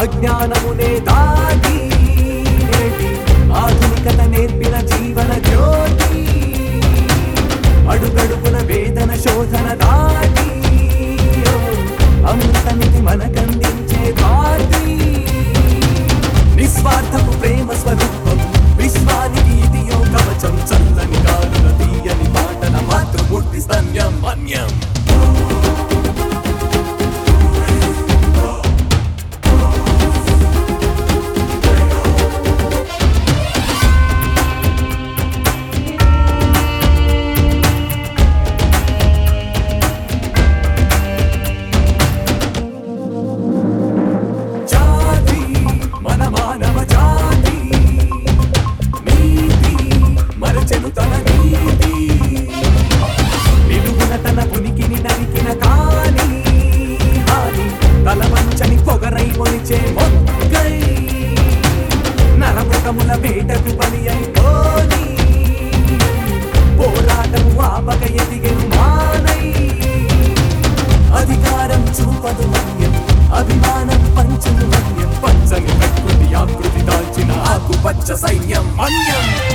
అజ్ఞానమునే దాటి నేటి ఆధునికత నేర్పిన జీవన జ్యోతి అడుగడుగున వేదన శోధన దాటి ఓ, అమృతమితి మనకందించే భారతి నిస్వార్థపు ప్రేమ స్వరూపం విశ్వానికి ఇది యో కవచం చల్లని కాలుల తీయని పాటల మాతృమూర్తి స్తన్యం మన్యం జాతి మన మానవ జాతి నీతి మరచెను తన నీతి నిలువున తన ఉనికిని నరికిన కాని హాని తల వంచని పొగరై మొలిచే మొక్కై నరమృగముల వేటకు బలి అయిపోని పోరాటము ఆపక ఎదిగెను మానై అధికారం చూపదు మన్యం అభిమానం పంచను మన్యం పంచని ప్రకృతి ఆకృతి దాల్చిన ఆకుపచ్చ సైన్యం మన్యం